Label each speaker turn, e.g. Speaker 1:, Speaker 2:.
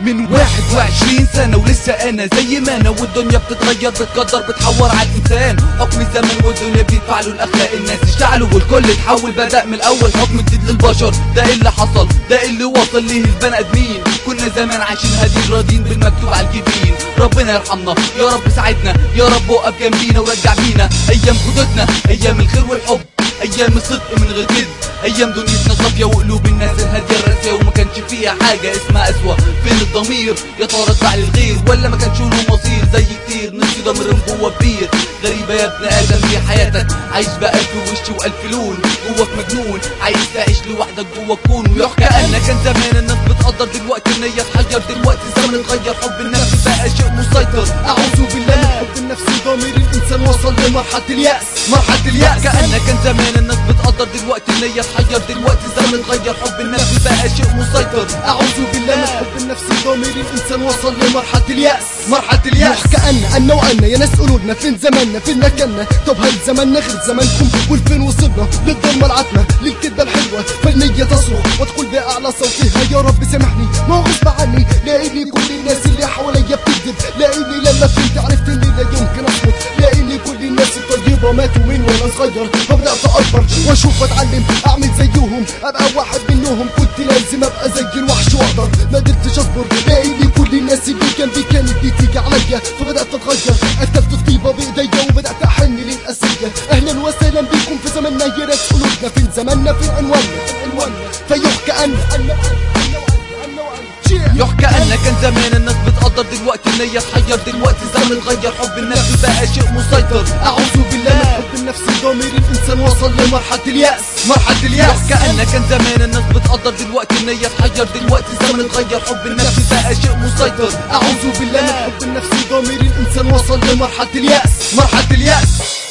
Speaker 1: من واحد وعشرين سنة ولسه انا زي ما انا والدنيا بتتغير بتقدر بتحور على الانسان حكم الزمن والدنيا بيدفع له الاخلاق الناس اشتعلوا والكل اتحول بدأ من الاول حكم جديد للبشر ده اللي حصل ده اللي وصل ليه البني ادمين كنا زمان عايشين هادين راضين بالمكتوب على الجبين ربنا يرحمنا يا رب ساعدنا يا رب وقف جنبينا ورجع بينا ايام جدودنا ايام الخير والحب ايام الصدق من غير كذب ايام دنيتنا صافيه وقلوب الناس الهاديه الراسيه وما كانش فيها حاجه اسمها اسوه فين الضمير يا ترى اتباع للغير ولا ما كانش له مصير زي كتير نسي ضمير جوه كبير غريبه يا ابن ادم في حياتك عايش بألف وش والف لون جواك مجنون عايز تعيش لوحدك جوه الكون ويحكى ان كان زمان الناس بتقدر دلوقتي ان هي تحير دلوقتي الزمن اتغير حب النفس بقى شيء مسيطر
Speaker 2: اعوذ بالله من حب النفس ضمير الانسان وصل لمرحله الياس مرحله الياس
Speaker 1: كأن كان زمان الناس بتقدر دلوقتي ان هي تحير دلوقتي الزمن اتغير حب النفس بقى شيء مسيطر
Speaker 2: اعوذ بالله من حب النفس ضمير الانسان وصل لمرحله الياس مرحله الياس كأن ان وان يا ناس قولولنا فين زماننا فين مكاننا طب هل زماننا غير زمانكم والفين وصلنا للظلمه العتمه للكذبه الحلوه فالنيه تصرخ وتقول باعلى صوتها يا رب سامحني ما هو غصب عني لاني كل الناس اللي حواليا بتكذب لاني لما فهمت عرفت اني لا يمكن اصمت لاني كل الناس الطيبه ماتوا من وانا صغير فبدات اكبر واشوف اتعلم اعمل زيهم ابقى واحد منهم كنت لازم ابقى زي الوحش واقدر ما قدرتش اصبر لاني كل الناس اللي جنبي كانت بتيجي عليا فبدات اتغير اكتفت الطيبه بايديا وبدات احن للاسيه اهلا وسهلا بكم في زماننا يا ناس قلوبنا فين زماننا فين عنواننا فين عنواننا فيحكى ان ان
Speaker 1: يحكى ان كان زمان الناس بتقدر دلوقتي ان هي تحير دلوقتي الزمن اتغير حب النفس بقى شيء مسيطر
Speaker 2: اعوذ بالله من حب النفس ضمير الانسان وصل لمرحله الياس مرحله الياس
Speaker 1: يحكى ان كان زمان الناس بتقدر دلوقتي ان هي تحير دلوقتي الزمن اتغير حب النفس بقى شيء مسيطر
Speaker 2: اعوذ بالله من حب النفس ضمير الانسان وصل لمرحله الياس مرحله الياس